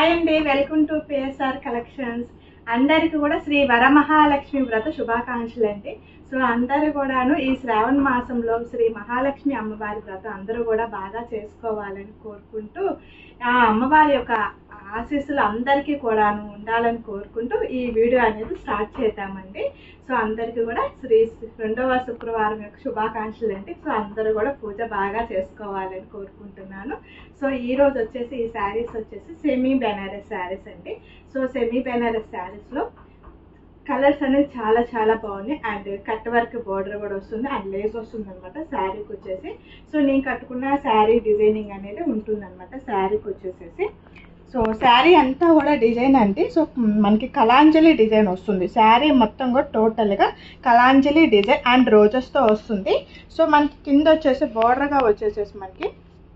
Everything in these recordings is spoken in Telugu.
హాయ్ అండి వెల్కమ్ టు పిఎస్ఆర్ కలెక్షన్స్ అందరికి కూడా శ్రీ వరమహాలక్ష్మి వ్రత శుభాకాంక్షలు అండి సో అందరూ కూడాను ఈ శ్రావణ మాసంలో శ్రీ మహాలక్ష్మి అమ్మవారి వ్రతం అందరూ కూడా బాగా చేసుకోవాలని కోరుకుంటూ ఆ అమ్మవారి యొక్క ఆశీస్సులు అందరికీ కూడాను ఉండాలని కోరుకుంటూ ఈ వీడియో అనేది స్టార్ట్ చేద్దామండి సో అందరికీ కూడా శ్రీ రెండవ శుక్రవారం యొక్క శుభాకాంక్షలు అండి సో అందరూ కూడా పూజ బాగా చేసుకోవాలని కోరుకుంటున్నాను సో ఈ రోజు వచ్చేసి ఈ శారీస్ వచ్చేసి సెమీ బెనారస్ శారీస్ అండి సో సెమీ బెనారస్ శారీస్లో కలర్స్ అనేది చాలా చాలా బాగున్నాయి అండ్ కట్ వర్క్ బోర్డర్ కూడా వస్తుంది అండ్ లేస్ వస్తుంది అనమాట శారీకి వచ్చేసి సో నేను కట్టుకున్న శారీ డిజైనింగ్ అనేది ఉంటుంది అనమాట శారీకి వచ్చేసేసి సో శారీ అంతా కూడా డిజైన్ అండి సో మనకి కలాంజలి డిజైన్ వస్తుంది శారీ మొత్తం కూడా టోటల్గా కలాంజలి డిజైన్ అండ్ రోజెస్తో వస్తుంది సో మనకి కింద వచ్చేసి బోర్డర్గా వచ్చేసేసి మనకి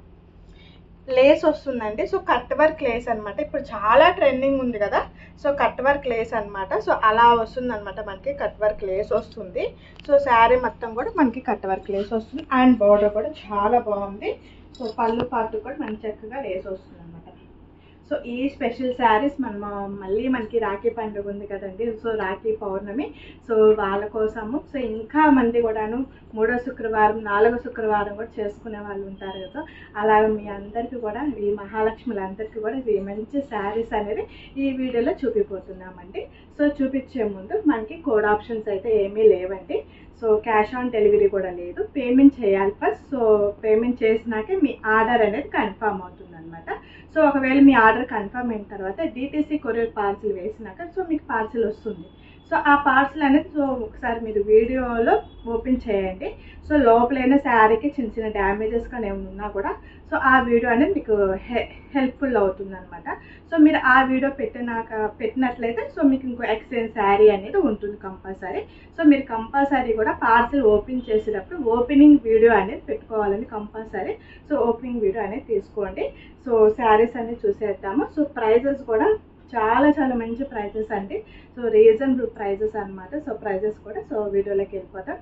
లేస్ వస్తుందండి సో కట్ వర్క్ లేస్ అనమాట ఇప్పుడు చాలా ట్రెండింగ్ ఉంది కదా సో కట్ వర్క్ లేస్ అనమాట సో అలా వస్తుంది అనమాట మనకి కట్ వర్క్ లేస్ వస్తుంది సో శారీ మొత్తం కూడా మనకి కట్ వర్క్ లేస్ వస్తుంది అండ్ బోర్డర్ కూడా చాలా బాగుంది సో పళ్ళు పాటు కూడా మంచి చక్కగా లేస్ వస్తుంది అనమాట సో ఈ స్పెషల్ శారీస్ మనం మళ్ళీ మనకి రాఖీ పండుగ ఉంది కదండి సో రాఖీ పౌర్ణమి సో వాళ్ళ కోసము సో ఇంకా మంది కూడాను మూడో శుక్రవారం నాలుగో శుక్రవారం కూడా చేసుకునే వాళ్ళు ఉంటారు కదా అలాగే మీ అందరికీ కూడా ఈ మహాలక్ష్ములందరికీ కూడా ఈ మంచి శారీస్ అనేది ఈ వీడియోలో చూపిపోతున్నామండి సో చూపించే ముందు మనకి కోడ్ ఆప్షన్స్ అయితే ఏమీ లేవండి సో క్యాష్ ఆన్ డెలివరీ కూడా లేదు పేమెంట్ చేయాలి ఫస్ట్ సో పేమెంట్ చేసినాకే మీ ఆర్డర్ అనేది కన్ఫర్మ్ అవుతుంది అనమాట సో ఒకవేళ మీ ఆర్డర్ కన్ఫర్మ్ అయిన తర్వాత డిటీసీ కొరియర్ పార్సిల్ వేసినాక సో మీకు పార్సిల్ వస్తుంది సో ఆ పార్సిల్ అనేది సో ఒకసారి మీరు వీడియోలో ఓపెన్ చేయండి సో లోపలైన శారీకి చిన్న చిన్న డ్యామేజెస్ కానీ ఏమైనా ఉన్నా కూడా సో ఆ వీడియో అనేది మీకు హె హెల్ప్ఫుల్ అవుతుంది అనమాట సో మీరు ఆ వీడియో పెట్టినాక పెట్టినట్లయితే సో మీకు ఇంకో ఎక్స్చేంజ్ శారీ అనేది ఉంటుంది కంపల్సరీ సో మీరు కంపల్సరీ కూడా పార్సిల్ ఓపెన్ చేసేటప్పుడు ఓపెనింగ్ వీడియో అనేది పెట్టుకోవాలని కంపల్సరీ సో ఓపెనింగ్ వీడియో అనేది తీసుకోండి సో శారీస్ అనేది చూసేద్దాము సో ప్రైజెస్ కూడా చాలా చాలా మంచి ప్రైజెస్ అండి సో రీజనబుల్ ప్రైజెస్ అనమాట సో ప్రైజెస్ కూడా సో వీడియోలోకి వెళ్ళిపోతాం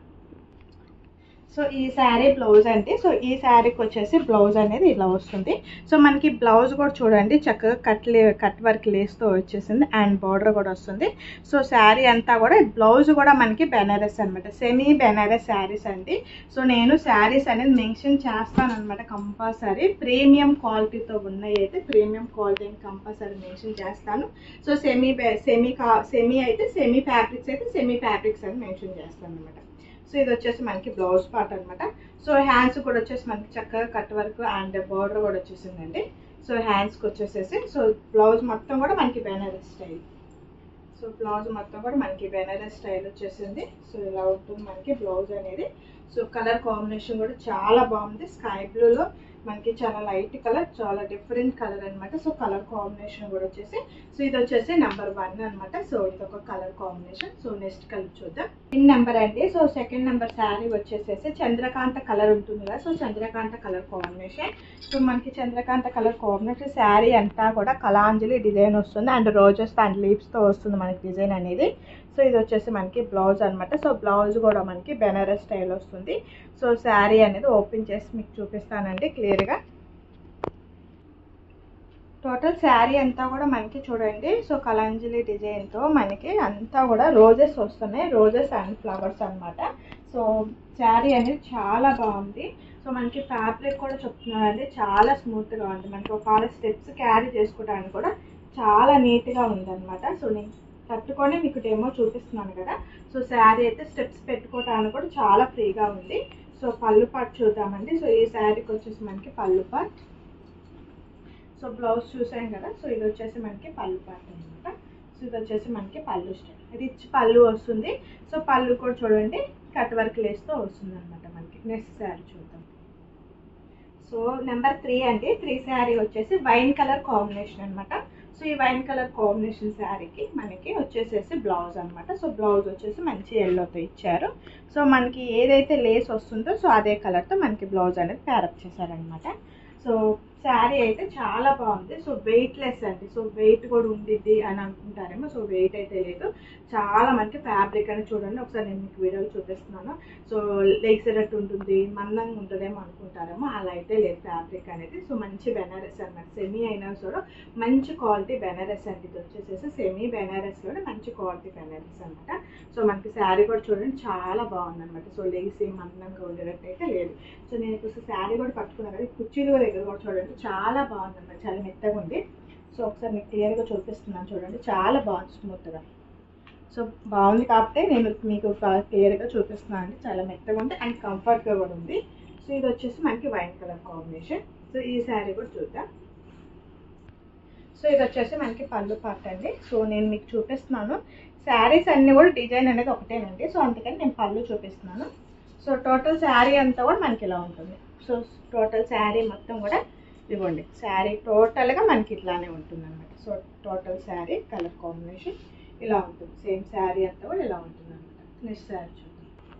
సో ఈ శారీ బ్లౌజ్ అండి సో ఈ శారీకి వచ్చేసి బ్లౌజ్ అనేది ఇలా వస్తుంది సో మనకి బ్లౌజ్ కూడా చూడండి చక్కగా కట్ లే కట్ వర్క్ లేస్తో వచ్చేసింది అండ్ బార్డర్ కూడా వస్తుంది సో శారీ అంతా కూడా బ్లౌజ్ కూడా మనకి బెనారస్ అనమాట సెమీ బెనారస్ శారీస్ అండి సో నేను శారీస్ అనేది మెన్షన్ చేస్తాను అనమాట కంపల్సరీ ప్రీమియం క్వాలిటీతో ఉన్నాయి అయితే ప్రీమియం క్వాలిటీ కంపల్సరీ మెన్షన్ చేస్తాను సో సెమీ సెమీ కా సెమీ అయితే సెమీ ఫ్యాబ్రిక్స్ అయితే సెమీ ఫ్యాబ్రిక్స్ అని మెన్షన్ చేస్తాను అనమాట సో ఇది వచ్చేసి మనకి బ్లౌజ్ పార్ట్ అనమాట సో హ్యాండ్స్ కూడా వచ్చేసి మనకి చక్కగా కట్ వర్క్ అండ్ బార్డర్ కూడా వచ్చేసిందండి సో హ్యాండ్స్కి వచ్చేసేసి సో బ్లౌజ్ మొత్తం కూడా మనకి బెనారస్ స్టైల్ సో బ్లౌజ్ మొత్తం కూడా మనకి బెనారస్ స్టైల్ వచ్చేసింది సో ఇలా ఉంటుంది మనకి బ్లౌజ్ అనేది సో కలర్ కాంబినేషన్ కూడా చాలా బాగుంది స్కై బ్లూలో మనకి చాలా లైట్ కలర్ చాలా డిఫరెంట్ కలర్ అనమాట సో కలర్ కాంబినేషన్ కూడా వచ్చేసి సో ఇది వచ్చేసి నెంబర్ వన్ అనమాట సో ఇది ఒక colour combination so next colour చూద్దాం ఇన్ నెంబర్ అండి సో సెకండ్ నెంబర్ శారీ వచ్చేసేసి చంద్రకాంత కలర్ ఉంటుంది కదా సో చంద్రకాంత కలర్ కాంబినేషన్ సో మనకి చంద్రకాంత కలర్ కాంబినేషన్ శారీ అంతా కూడా కలాంజలి డిజైన్ వస్తుంది అండ్ రోజెస్ అండ్ లీవ్స్తో వస్తుంది మనకి డిజైన్ అనేది సో ఇది వచ్చేసి మనకి బ్లౌజ్ అనమాట సో బ్లౌజ్ కూడా మనకి బెనారస్ స్టైల్ వస్తుంది సో శారీ అనేది ఓపెన్ చేసి మీకు చూపిస్తానండి క్లియర్గా టోటల్ శారీ అంతా కూడా మనకి చూడండి సో కలంజలి డిజైన్తో మనకి అంతా కూడా రోజెస్ వస్తున్నాయి రోజెస్ అండ్ ఫ్లవర్స్ అనమాట సో శారీ అనేది చాలా బాగుంది సో మనకి ఫ్యాబ్రిక్ కూడా చెప్తున్నానండి చాలా స్మూత్గా ఉంది మనకి ఒకవేళ స్టెప్స్ క్యారీ చేసుకోవడానికి కూడా చాలా నీట్గా ఉందన్నమాట సో నేను కట్టుకొని మీకు డెమో చూపిస్తున్నాను కదా సో శారీ అయితే స్టెప్స్ పెట్టుకోవడానికి కూడా చాలా ఫ్రీగా ఉంది సో పళ్ళు పాట్ చూద్దామండి సో ఈ శారీకి వచ్చేసి మనకి పళ్ళు పాట్ సో బ్లౌజ్ చూసాం కదా సో ఇది వచ్చేసి మనకి పళ్ళు పాట్ అనమాట సో ఇది వచ్చేసి మనకి పళ్ళు స్టైల్ రిచ్ పళ్ళు వస్తుంది సో పళ్ళు కూడా చూడండి కట్ వర్క్ లేస్తో వస్తుంది అనమాట మనకి నెక్స్ట్ శారీ చూద్దాం సో నెంబర్ త్రీ అండి త్రీ శారీ వచ్చేసి వైన్ కలర్ కాంబినేషన్ అనమాట సో ఈ వైన్ కలర్ కాంబినేషన్ శారీకి మనకి వచ్చేసేసి బ్లౌజ్ అనమాట సో బ్లౌజ్ వచ్చేసి మంచి ఎల్లోతో ఇచ్చారు సో మనకి ఏదైతే లేస్ వస్తుందో సో అదే కలర్తో మనకి బ్లౌజ్ అనేది ప్యారప్ చేశారనమాట సో శారీ అయితే చాలా బాగుంది సో వెయిట్ లెస్ అండి సో వెయిట్ కూడా ఉండిద్ది అని అనుకుంటారేమో సో వెయిట్ అయితే లేదు చాలా మంచి ఫ్యాబ్రిక్ అని చూడండి ఒకసారి నేను మీకు వీడియోలో చూపిస్తున్నాను సో లేసేటట్టు ఉంటుంది మందంగా ఉంటుందేమో అనుకుంటారేమో అలా అయితే లేదు ఫ్యాబ్రిక్ అనేది సో మంచి బెనారస్ అనమాట సెమీ అయినా కూడా మంచి క్వాలిటీ బెనారస్ అండి ఇది వచ్చేసేసి సెమీ బెనారస్లోనే మంచి క్వాలిటీ బెనారస్ అనమాట సో మనకి శారీ కూడా చూడండి చాలా బాగుంది అనమాట సో లేసి మందంగా ఉండేటట్టు అయితే లేదు సో నేను ఇప్పుడు శారీ కూడా పట్టుకున్నాను కదా ఈ కుర్చీలు దగ్గర కూడా చూడండి చాలా బాగుంది అనమాట చాలా మెత్తగా ఉంది సో ఒకసారి మీకు క్లియర్గా చూపిస్తున్నాను చూడండి చాలా బాగుంది స్మూత్గా సో బాగుంది కాబట్టి నేను మీకు క్లియర్గా చూపిస్తున్నాను అండి చాలా మెత్తగా ఉంది అండ్ కంఫర్ట్గా కూడా ఉంది సో ఇది వచ్చేసి మనకి వైన్ కలర్ కాంబినేషన్ సో ఈ శారీ కూడా చూద్దాం సో ఇది వచ్చేసి మనకి పళ్ళు పార్ట్ అండి సో నేను మీకు చూపిస్తున్నాను శారీస్ అన్నీ కూడా డిజైన్ అనేది ఒకటేనండి సో అందుకని నేను పళ్ళు చూపిస్తున్నాను సో టోటల్ శారీ అంతా కూడా మనకి ఇలా ఉంటుంది సో టోటల్ శారీ మొత్తం కూడా ఇవ్వండి శారీ టోటల్గా మనకి ఇట్లానే ఉంటుంది అనమాట so total sari colour combination ఇలా ఉంటుంది సేమ్ శారీ అంతా కూడా ఇలా ఉంటుంది అనమాట నెక్స్ట్ శారీ చూద్దాం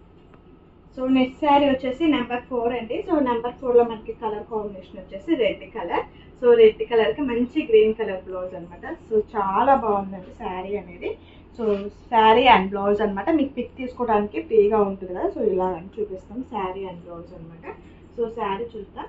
సో నెక్స్ట్ శారీ వచ్చేసి నెంబర్ ఫోర్ అండి సో నెంబర్ ఫోర్లో మనకి కలర్ కాంబినేషన్ వచ్చేసి రెడ్ కలర్ సో రెడ్ కలర్కి మంచి గ్రీన్ కలర్ బ్లౌజ్ అనమాట సో చాలా బాగుందండి శారీ అనేది సో శారీ అండ్ బ్లౌజ్ అనమాట మీకు పిక్ తీసుకోవడానికి ఫ్రీగా ఉంటుంది కదా సో ఇలా అని చూపిస్తాం శారీ అండ్ బ్లౌజ్ అనమాట సో శారీ చూద్దాం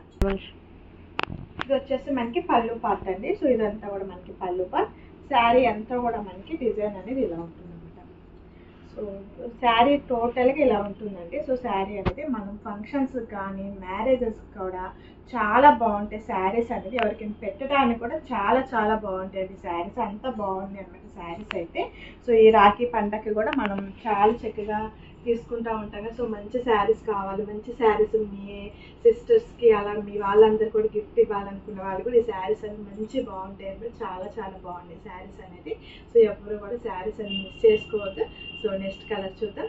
ఇది వచ్చేసి మనకి పళ్ళు పార్ట్ అండి సో ఇదంతా కూడా మనకి పళ్ళు పార్ట్ శారీ అంతా కూడా మనకి డిజైన్ అనేది ఇలా ఉంటుంది అనమాట సో శారీ టోటల్గా ఇలా ఉంటుందండి సో శారీ అనేది మనం ఫంక్షన్స్ కానీ మ్యారేజెస్ కూడా చాలా బాగుంటాయి శారీస్ అనేది ఎవరికైనా పెట్టడానికి కూడా చాలా చాలా బాగుంటాయండి శారీస్ అంతా బాగుంది అనమాట శారీస్ అయితే సో ఈ రాఖీ పండగకి కూడా మనం చాలా చక్కగా తీసుకుంటా ఉంటాం కదా సో మంచి శారీస్ కావాలి మంచి శారీస్ మీ సిస్టర్స్కి అలా మీ వాళ్ళందరూ కూడా గిఫ్ట్ ఇవ్వాలనుకున్న వాళ్ళు కూడా ఈ శారీస్ అనేది మంచి బాగుంటాయి అన్నమాట చాలా చాలా బాగుంటాయి శారీస్ అనేది సో ఎవరు కూడా శారీస్ అనేది మిస్ చేసుకోవద్దు సో నెక్స్ట్ కలర్ చూద్దాం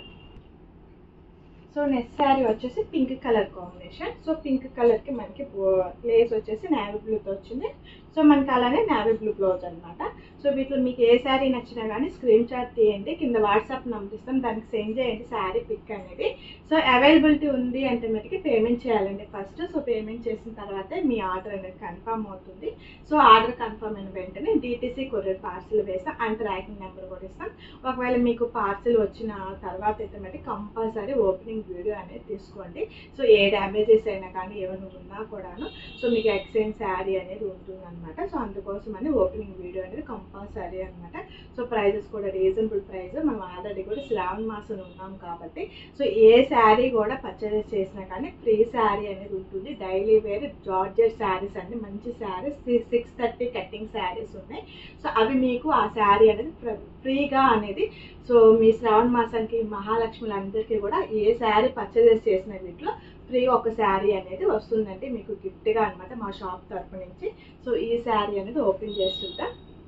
సో నెక్స్ట్ శారీ వచ్చేసి pink colour combination so pink కలర్కి మనకి లేస్ వచ్చేసి నేవీ బ్లూతో వచ్చింది సో మనకి అలానే నేవీ బ్లూ బ్లౌజ్ అనమాట సో వీటిలో మీకు ఏ శారీ నచ్చినా కానీ స్క్రీన్ షాట్ తీయండి కింద వాట్సాప్ నంబర్ ఇస్తాం దానికి సెండ్ చేయండి శారీ పిక్ అనేది సో అవైలబిలిటీ ఉంది అంటే మటుకి పేమెంట్ చేయాలండి ఫస్ట్ సో పేమెంట్ చేసిన తర్వాతే మీ ఆర్డర్ అనేది కన్ఫర్మ్ అవుతుంది సో ఆర్డర్ కన్ఫర్మ్ అయిన వెంటనే డిటీసీ కొరియర్ పార్సిల్ వేస్తాం అండ్ ట్రాకింగ్ నెంబర్ కూడా ఇస్తాం ఒకవేళ మీకు పార్సిల్ వచ్చిన తర్వాత అయితే మరి కంపల్సరీ ఓపెనింగ్ వీడియో అనేది తీసుకోండి సో ఏ డ్యామేజెస్ అయినా కానీ ఏమైనా ఉన్నా కూడాను సో మీకు ఎక్స్చేంజ్ శారీ అనేది ఉంటుంది అనమాట సో అందుకోసం అని ఓపెనింగ్ వీడియో అనేది కంపల్సరీ అనమాట సో ప్రైజెస్ కూడా రీజనబుల్ ప్రైస్ మనం ఆల్రెడీ కూడా శ్రావణ మాసం ఉన్నాం కాబట్టి సో ఏ శారీ కూడా పర్చేస్ చేసినా కానీ ఫ్రీ శారీ అనేది ఉంటుంది డైలీ వేర్ జార్జెట్ శారీస్ అన్ని మంచి saris six thirty cutting saris ఉన్నాయి సో అవి మీకు ఆ శారీ అనేది ఫ్రీగా అనేది సో మీ శ్రావణ మాసానికి మహాలక్ష్ములందరికీ కూడా ఏ శారీ పర్చేస్ చేసిన వీటిలో ఫ్రీ ఒక శారీ అనేది వస్తుందండి మీకు గిఫ్ట్గా అనమాట మా షాప్ తరపు నుంచి సో ఈ శారీ అనేది ఓపెన్ చేస్తుంటా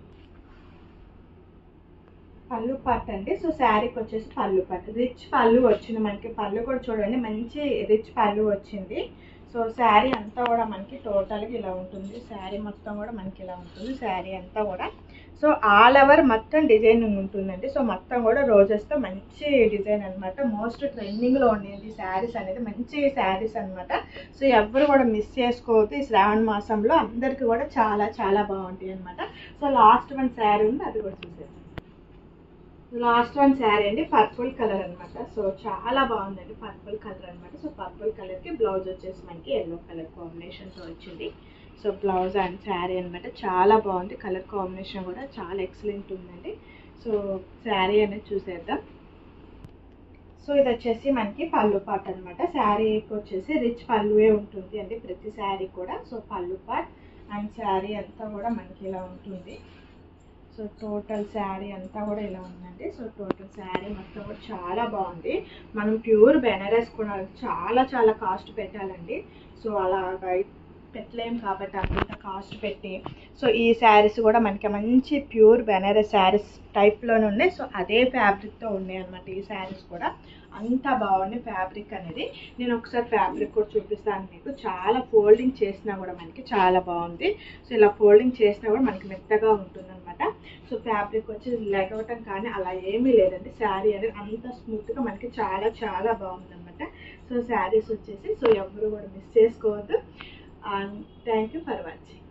పళ్ళు పట్టు అండి సో శారీకి వచ్చేసి పళ్ళు పట్టు రిచ్ పళ్ళు వచ్చింది మనకి పళ్ళు కూడా చూడండి మంచి రిచ్ పళ్ళు వచ్చింది సో శారీ అంతా కూడా మనకి టోటల్గా ఇలా ఉంటుంది శారీ మొత్తం కూడా మనకి ఇలా ఉంటుంది శారీ అంతా కూడా సో ఆల్ ఓవర్ మొత్తం డిజైనింగ్ ఉంటుందండి సో మొత్తం కూడా రోజెస్తో మంచి డిజైన్ అనమాట మోస్ట్ ట్రెండింగ్లో ఉండేది శారీస్ అనేది మంచి శారీస్ అనమాట సో ఎవ్వరు కూడా మిస్ చేసుకోవద్దు ఈ శ్రావణ మాసంలో అందరికీ కూడా చాలా చాలా బాగుంటాయి అనమాట సో లాస్ట్ వన్ శారీ ఉంది అది కూడా చూసేది లాస్ట్ వన్ శారీ అండి పర్పుల్ కలర్ అనమాట సో చాలా బాగుందండి పర్పుల్ కలర్ అనమాట సో పర్పుల్ కలర్కి బ్లౌజ్ వచ్చేసి మనకి ఎల్లో కలర్ కాంబినేషన్తో వచ్చింది సో బ్లౌజ్ అండ్ శారీ అనమాట చాలా బాగుంది కలర్ కాంబినేషన్ కూడా చాలా ఎక్సలెంట్ ఉందండి సో శారీ అనేది చూసేద్దాం సో ఇది వచ్చేసి మనకి పళ్ళు పాట్ అనమాట శారీకి వచ్చేసి రిచ్ పళ్ళువే ఉంటుంది అండి ప్రతి శారీ కూడా సో పళ్ళు పాట్ అండ్ శారీ అంతా కూడా మనకి ఇలా ఉంటుంది సో టోటల్ శారీ అంతా కూడా ఇలా ఉందండి సో టోటల్ శారీ మొత్తం కూడా చాలా బాగుంది మనం ప్యూర్ బెనారస్ కూడా చాలా చాలా కాస్ట్ పెట్టాలండి సో అలా పెట్టలేం కాబట్టి అంత కాస్ట్ పెట్టి సో ఈ శారీస్ కూడా మనకి మంచి ప్యూర్ బెనారస్ శారీస్ టైప్లోనే ఉన్నాయి సో అదే ఫ్యాబ్రిక్తో ఉన్నాయి అనమాట ఈ శారీస్ కూడా అంత బాగుంది ఫ్యాబ్రిక్ అనేది నేను ఒకసారి ఫ్యాబ్రిక్ కూడా చూపిస్తాను మీకు చాలా ఫోల్డింగ్ చేసినా కూడా మనకి చాలా బాగుంది సో ఇలా ఫోల్డింగ్ చేసినా కూడా మనకి మెత్తగా ఉంటుంది అనమాట సో ఫ్యాబ్రిక్ వచ్చి లెగవటం కానీ అలా ఏమీ లేదండి శారీ అనేది అంత స్మూత్గా మనకి చాలా చాలా బాగుంది అనమాట సో శారీస్ వచ్చేసి సో ఎవరు కూడా మిస్ చేసుకోవద్దు and thank you for watching